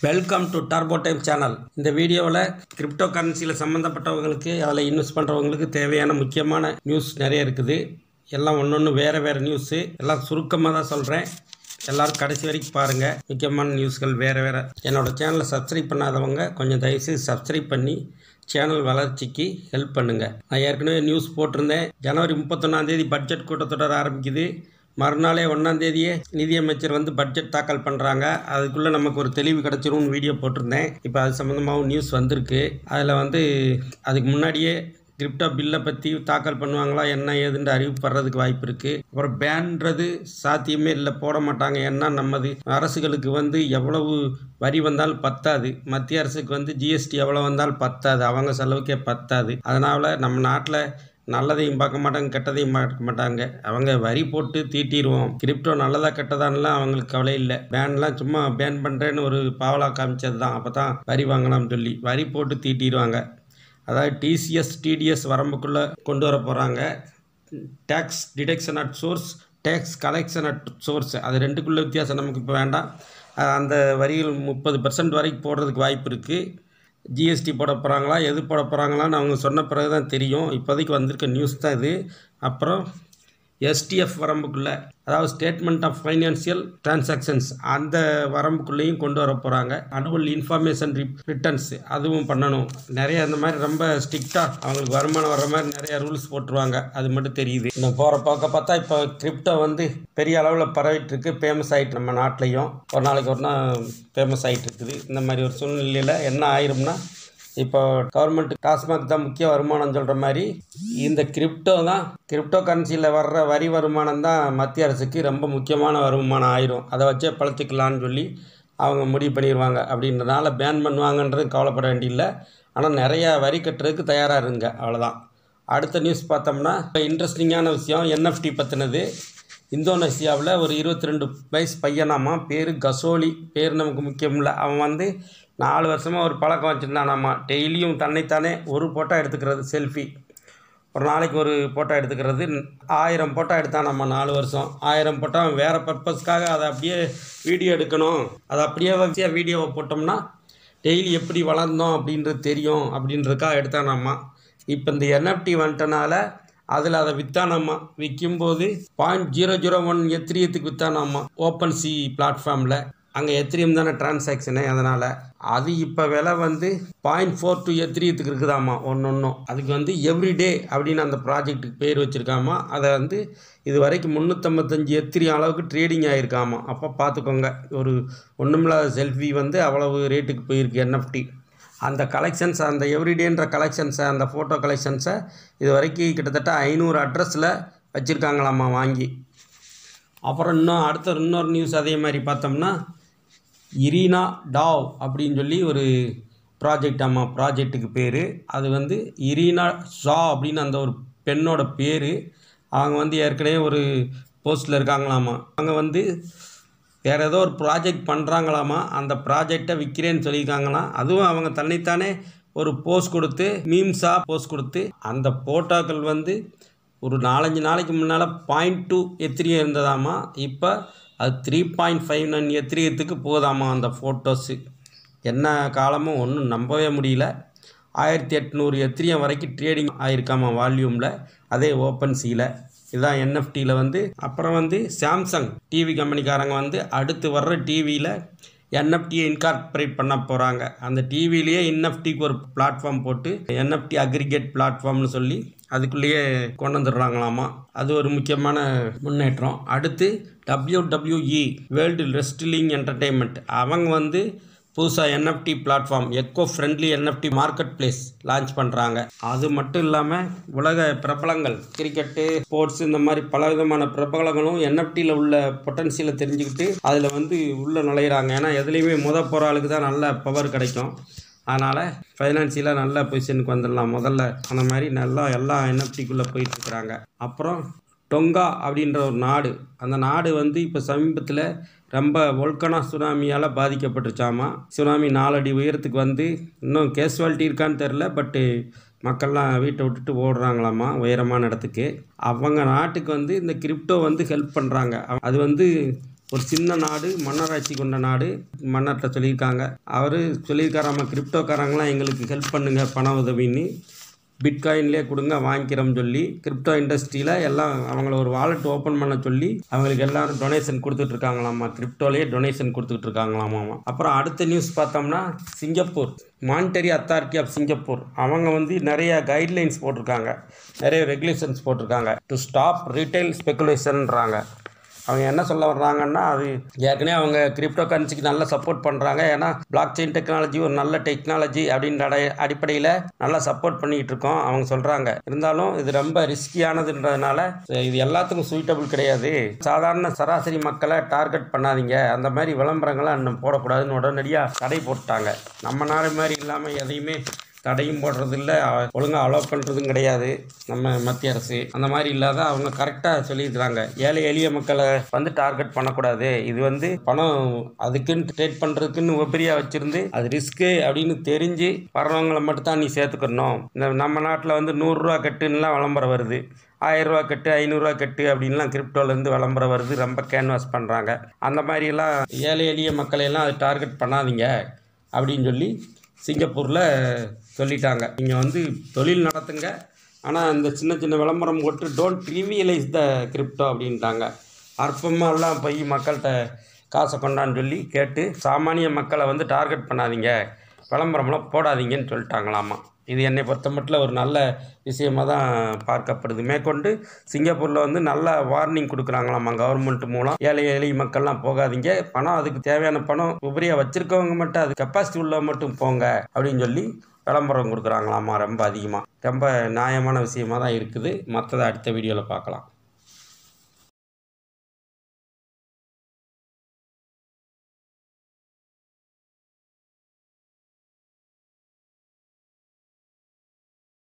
welcome to Turbo Time channel இந்த வீடியோவில் crypto கரன்சியில் சம்மந்தப்பட்டவங்களுக்கு அதில் இன்வெஸ்ட் பண்ணுறவங்களுக்கு தேவையான முக்கியமான நியூஸ் நிறைய இருக்குது எல்லாம் ஒன்று ஒன்று வேறு வேறு நியூஸு எல்லாம் சுருக்கமாக தான் சொல்கிறேன் எல்லாரும் கடைசி வரைக்கும் பாருங்கள் முக்கியமான நியூஸ்கள் வேறு வேறு என்னோடய சேனலை சப்ஸ்கிரைப் பண்ணாதவங்க கொஞ்சம் தயவுசெய்து சப்ஸ்கிரைப் பண்ணி சேனல் வளர்ச்சிக்கு ஹெல்ப் பண்ணுங்கள் நான் ஏற்கனவே நியூஸ் போட்டிருந்தேன் ஜனவரி முப்பத்தொன்னாந்தேதி பட்ஜெட் கூட்டத்தொடர் ஆரம்பிக்குது மறுநாளே ஒன்றாந்தேதியே நிதியமைச்சர் வந்து பட்ஜெட் தாக்கல் பண்ணுறாங்க அதுக்குள்ளே நமக்கு ஒரு தெளிவு கிடச்சிரும்னு வீடியோ போட்டிருந்தேன் இப்போ அது சம்மந்தமாகவும் நியூஸ் வந்திருக்கு அதில் வந்து அதுக்கு முன்னாடியே கிரிப்டோ பில்லை பற்றி தாக்கல் பண்ணுவாங்களா என்ன ஏதுன்ற அறிவிப்படுறதுக்கு வாய்ப்பு இருக்குது அப்புறம் பேன்றது சாத்தியமே இல்லை போட மாட்டாங்க ஏன்னா நமது அரசுகளுக்கு வந்து எவ்வளவு வரி வந்தாலும் பத்தாது மத்திய அரசுக்கு வந்து ஜிஎஸ்டி எவ்வளோ வந்தாலும் பத்தாது அவங்க செலவுக்கே பத்தாது அதனால் நம்ம நாட்டில் நல்லதையும் பார்க்க மாட்டாங்க கெட்டதையும் பார்க்க மாட்டாங்க அவங்க வரி போட்டு தீட்டிடுவோம் கிரிப்டோ நல்லதா கெட்டதான்லாம் அவங்களுக்கு கவலை இல்லை பேன்லாம் சும்மா பேன் பண்ணுறேன்னு ஒரு பாவலா காமிச்சது தான் அப்போ தான் வரி வாங்கலாம்னு சொல்லி வரி போட்டு தீட்டிடுவாங்க அதாவது டிசிஎஸ் டிடிஎஸ் வரம்புக்குள்ளே கொண்டு வர போகிறாங்க tax detection at source tax collection at source அது ரெண்டுக்குள்ள வித்தியாசம் நமக்கு இப்போ வேண்டாம் அஹ் அந்த வரிகள் முப்பது பர்சன்ட் வரைக்கும் போடுறதுக்கு வாய்ப்பு இருக்குது ஜிஎஸ்டி போட போகிறாங்களா எது போட போகிறாங்களான்னு அவங்க சொன்ன பிறகு தான் தெரியும் இப்போதைக்கு வந்திருக்க நியூஸ் தான் இது அப்புறம் எஸ்டிஎஃப் வரம்புக்குள்ளே அதாவது ஸ்டேட்மெண்ட் ஆஃப் ஃபைனான்சியல் டிரான்சாக்ஷன்ஸ் அந்த வரம்புக்குள்ளேயும் கொண்டு வர போகிறாங்க அனுவல் இன்ஃபர்மேஷன் ரிட்டர்ன்ஸ் அதுவும் பண்ணணும் நிறைய அந்த மாதிரி ரொம்ப ஸ்ட்ரிக்டாக அவங்களுக்கு வருமானம் வர்ற மாதிரி நிறைய ரூல்ஸ் போட்டுருவாங்க அது மட்டும் தெரியுது இன்னும் போகிற போக்க பார்த்தா இப்போ கிரிப்டோ வந்து பெரிய அளவில் பரவிட்டு இருக்கு ஃபேமஸ் ஆகிட்டு நம்ம நாட்டிலையும் ஒரு நாளைக்கு ஒரு நாள் ஃபேமஸ் ஆகிட்டு இருக்குது இந்த மாதிரி ஒரு சூழ்நிலையில் என்ன ஆயிரும்னா இப்போ கவர்மெண்ட் டாஸ்மாக் தான் முக்கிய வருமானம் சொல்கிற மாதிரி இந்த கிரிப்டோ தான் கிரிப்டோ கரன்சியில் வர்ற வரி வருமானம் தான் மத்திய அரசுக்கு ரொம்ப முக்கியமான வருமானம் ஆயிரும் அதை வச்சே பழச்சிக்கலான்னு சொல்லி அவங்க முடிவு பண்ணிடுவாங்க அப்படின்றனால பேன் பண்ணுவாங்கன்றது கவலைப்பட வேண்டியதில்லை ஆனால் நிறையா வரி கட்டுறதுக்கு தயாராக இருங்க அவ்வளோதான் அடுத்த நியூஸ் பார்த்தோம்னா இப்போ இன்ட்ரெஸ்டிங்கான விஷயம் என்எஃப்டி பற்றினது இந்தோனேசியாவில் ஒரு இருபத்தி ரெண்டு வயசு பையனாமா பேர் கசோலி பேர் நமக்கு முக்கியம் இல்லை அவன் வந்து நாலு வருஷமாக ஒரு பழக்கம் வச்சுருந்தானாமா டெய்லியும் தன்னைத்தானே ஒரு ஃபோட்டோ எடுத்துக்கிறது செல்ஃபி ஒரு நாளைக்கு ஒரு ஃபோட்டோ எடுத்துக்கிறது ஆயிரம் ஃபோட்டோ எடுத்தான் நம்ம நாலு வருஷம் ஆயிரம் ஃபோட்டோ அவன் வேறு பர்பஸ்க்காக அதை அப்படியே வீடியோ எடுக்கணும் அதை அப்படியே வச்சு வீடியோவை போட்டோம்னா டெய்லி எப்படி வளர்ந்தோம் அப்படின்றது தெரியும் அப்படின்றதுக்காக எடுத்தானாம்மா இப்போ இந்த என்எஃப்டி வந்துட்டனால அதில் அதை விற்றானாம்மா விற்கும்போது பாயிண்ட் ஜீரோ ஜீரோ ஒன் எத்திரியத்துக்கு விற்றானாம்மா ஓப்பன் சி பிளாட்ஃபார்மில் அங்கே எத்திரியம் தானே டிரான்சாக்ஷனு அதனால் அது இப்போ விலை வந்து பாயிண்ட் ஃபோர் டூ எத்திரியத்துக்கு இருக்குதாம்மா ஒன்று ஒன்றும் அதுக்கு வந்து எவ்ரிடே அப்படின்னு அந்த ப்ராஜெக்ட்டுக்கு பேர் வச்சுருக்காமா அதை வந்து இது வரைக்கும் முந்நூற்றம்பத்தஞ்சு எத்திரியம் அளவுக்கு ட்ரேடிங் ஆகிருக்காமா அப்போ பார்த்துக்கோங்க ஒரு ஒன்றுமில்லாத செல்ஃபி வந்து அவ்வளவு ரேட்டுக்கு போயிருக்கு என்எஃப்டி அந்த கலெக்ஷன்ஸ் அந்த எவ்ரிடேன்ற கலெக்ஷன்ஸை அந்த ஃபோட்டோ கலெக்ஷன்ஸை இது வரைக்கும் கிட்டத்தட்ட ஐநூறு அட்ரஸில் வச்சுருக்காங்களாம்மா வாங்கி அப்புறம் இன்னும் அடுத்த இன்னொரு நியூஸ் அதே மாதிரி பார்த்தோம்னா இரீனா டாவ் அப்படின்னு சொல்லி ஒரு ப்ராஜெக்ட் ஆமாம் ப்ராஜெக்ட்டுக்கு பேர் அது வந்து இரீனா ஷா அப்படின்னு அந்த ஒரு பெண்ணோட பேர் அவங்க வந்து ஏற்கனவே ஒரு போஸ்ட்டில் இருக்காங்களாமா அவங்க வந்து வேறு ஏதோ ஒரு ப்ராஜெக்ட் பண்ணுறாங்களாமா அந்த ப்ராஜெக்டை விற்கிறேன்னு சொல்லியிருக்காங்களாம் அதுவும் அவங்க தன்னைத்தானே ஒரு போஸ்ட் கொடுத்து மீம்ஸாக போஸ்ட் கொடுத்து அந்த ஃபோட்டோக்கள் வந்து ஒரு நாலஞ்சு நாளைக்கு முன்னால் பாயிண்ட் டூ எத்திரியம் இருந்ததாமா இப்போ அது த்ரீ பாயிண்ட் ஃபைவ் நைன் எத்திரியத்துக்கு போதாமா அந்த ஃபோட்டோஸு என்ன காலமும் ஒன்றும் நம்பவே முடியல ஆயிரத்தி எட்நூறு எத்திரியம் வரைக்கும் ட்ரேடிங் ஆயிருக்காமா வால்யூமில் அதே ஓப்பன் சீல இதுதான் என்எஃப்டியில் வந்து அப்புறம் வந்து சாம்சங் டிவி கம்பெனிக்காரங்க வந்து அடுத்து வர்ற டிவியில் என்எஃப்டியை இன்கார்பரேட் பண்ண போகிறாங்க அந்த டிவிலேயே என்எஃப்டிக்கு ஒரு பிளாட்ஃபார்ம் போட்டு என்எஃப்டி அக்ரிகேட் பிளாட்ஃபார்ம்னு சொல்லி அதுக்குள்ளேயே கொண்டு வந்துடுறாங்களாமா அது ஒரு முக்கியமான முன்னேற்றம் அடுத்து டபிள்யூடபிள்யூஇ வேர்ல்டு ரெஸ்ட்லிங் என்டர்டெயின்மெண்ட் அவங்க வந்து புதுசாக NFT platform eco friendly NFT marketplace launch பண்ணுறாங்க அது மட்டும் இல்லாமல் உலக பிரபலங்கள் கிரிக்கெட்டு ஸ்போர்ட்ஸ் இந்த மாதிரி பல விதமான பிரபலங்களும் என்எஃப்டியில் உள்ள பொட்டன்சியலை தெரிஞ்சுக்கிட்டு அதில் வந்து உள்ளே நுழையிறாங்க ஏன்னா எதுலேயுமே முத போகிற ஆளுக்கு தான் நல்ல பவர் கிடைக்கும் அதனால் ஃபைனான்சியலாக நல்ல பொசிஷனுக்கு வந்துடலாம் முதல்ல அந்த மாதிரி நல்லா எல்லாம் என்எஃப்டிக்குள்ளே போயிட்டுருக்குறாங்க அப்புறம் டொங்கா அப்படின்ற ஒரு நாடு அந்த நாடு வந்து இப்போ சமீபத்தில் ரொம்ப ஒல்கனா சுனாமியால் பாதிக்கப்பட்டுருச்சாமா சுனாமி நாலடி உயரத்துக்கு வந்து இன்னும் கேஸ்வாலிட்டி இருக்கான்னு தெரில பட்டு மக்கள்லாம் வீட்டை விட்டுட்டு ஓடுறாங்களாமா உயரமான இடத்துக்கு அவங்க நாட்டுக்கு வந்து இந்த கிரிப்டோ வந்து ஹெல்ப் பண்ணுறாங்க அது வந்து ஒரு சின்ன நாடு மன்னராட்சி கொண்ட நாடு மன்னர்கிட்ட சொல்லியிருக்காங்க அவர் சொல்லியிருக்காராம கிரிப்டோக்காரங்களாம் எங்களுக்கு ஹெல்ப் பண்ணுங்க பண உதவின்னு பிட்காயின்லேயே கொடுங்க வாங்கிக்கிறோம்னு சொல்லி கிரிப்டோ இண்டஸ்ட்ரியில் எல்லாம் அவங்கள ஒரு வாலெட் ஓப்பன் பண்ண சொல்லி அவங்களுக்கு எல்லாரும் டொனேஷன் கொடுத்துட்டு இருக்காங்களாமா கிரிப்டோலேயே டொனேஷன் கொடுத்துட்டு இருக்காங்களாமா அப்புறம் அடுத்த நியூஸ் பார்த்தோம்னா Singapore monetary authority of Singapore அவங்க வந்து நிறைய கைட்லைன்ஸ் போட்டிருக்காங்க நிறைய ரெகுலேஷன்ஸ் போட்டிருக்காங்க டு ஸ்டாப் ரீட்டைல் ஸ்பெகுலேஷன்ன்றாங்க அவங்க என்ன சொல்ல வர்றாங்கன்னா அது ஏற்கனவே அவங்க கிரிப்டோ கரன்சிக்கு நல்லா சப்போர்ட் பண்ணுறாங்க ஏன்னா பிளாக் செயின் டெக்னாலஜி ஒரு நல்ல டெக்னாலஜி அப்படின்ற அடை அடிப்படையில் நல்லா சப்போர்ட் பண்ணிகிட்டு இருக்கோம் அவங்க சொல்கிறாங்க இருந்தாலும் இது ரொம்ப ரிஸ்கியானதுன்றதுனால இது எல்லாத்துக்கும் சூட்டபிள் கிடையாது சாதாரண சராசரி மக்களை டார்கெட் பண்ணாதீங்க அந்த மாதிரி விளம்பரங்களை இன்னும் போடக்கூடாதுன்னு உடனடியாக தடை போட்டாங்க நம்ம நாடு மாதிரி இல்லாமல் எதையுமே தடையும் போடுறதில்ல ஒழுங்காக அலோவ் பண்ணுறதும் கிடையாது நம்ம மத்திய அரசு அந்த மாதிரி இல்லாத அவங்க கரெக்டாக சொல்லியிருக்கிறாங்க ஏழை எளிய மக்களை வந்து டார்கெட் பண்ணக்கூடாது இது வந்து பணம் அதுக்குன்னு ட்ரேட் பண்ணுறதுக்குன்னு உபரியாக வச்சுருந்து அது ரிஸ்க்கு அப்படின்னு தெரிஞ்சு வர்றவங்களை மட்டும் தான் நீ சேர்த்துக்கணும் இந்த நம்ம நாட்டில் வந்து நூறுரூவா கட்டுன்னுலாம் விளம்பரம் வருது ஆயிரரூவா கட்டு ஐநூறுரூவா கட்டு அப்படின்லாம் கிரிப்டோலேருந்து விளம்பரம் வருது ரொம்ப கேன்வாஸ் பண்ணுறாங்க அந்த மாதிரியெல்லாம் ஏழை எளிய மக்களையெல்லாம் அது டார்கெட் பண்ணாதீங்க அப்படின்னு சொல்லி சிங்கப்பூரில் சொல்லிட்டாங்க நீங்கள் வந்து தொழில் நடத்துங்க ஆனால் இந்த சின்ன சின்ன விளம்பரம் போட்டு டோன்ட் ட்ரிவியலைஸ் த கிரிப்டோ அப்படின்ட்டாங்க அற்பமாலாம் போய் மக்கள்கிட்ட காசை கொண்டான்னு சொல்லி கேட்டு சாமானிய மக்களை வந்து டார்கெட் பண்ணாதீங்க விளம்பரம்லாம் போடாதீங்கன்னு சொல்லிட்டாங்களாமா இது என்னை பொறுத்த மட்டும் ஒரு நல்ல விஷயமாக தான் பார்க்கப்படுது மேற்கொண்டு சிங்கப்பூரில் வந்து நல்ல வார்னிங் கொடுக்குறாங்களாமா கவர்மெண்ட் மூலம் ஏழை எளிய மக்கள்லாம் போகாதீங்க பணம் அதுக்கு தேவையான பணம் உபரியாக வச்சுருக்கவங்க மட்டும் அது கெப்பாசிட்டி உள்ளவங்க மட்டும் போங்க அப்படின்னு சொல்லி விளம்பரம் கொடுக்குறாங்களாமா ரொம்ப அதிகமாக ரொம்ப நியாயமான விஷயமாக தான் இருக்குது மற்றதை அடுத்த வீடியோவில் பார்க்கலாம்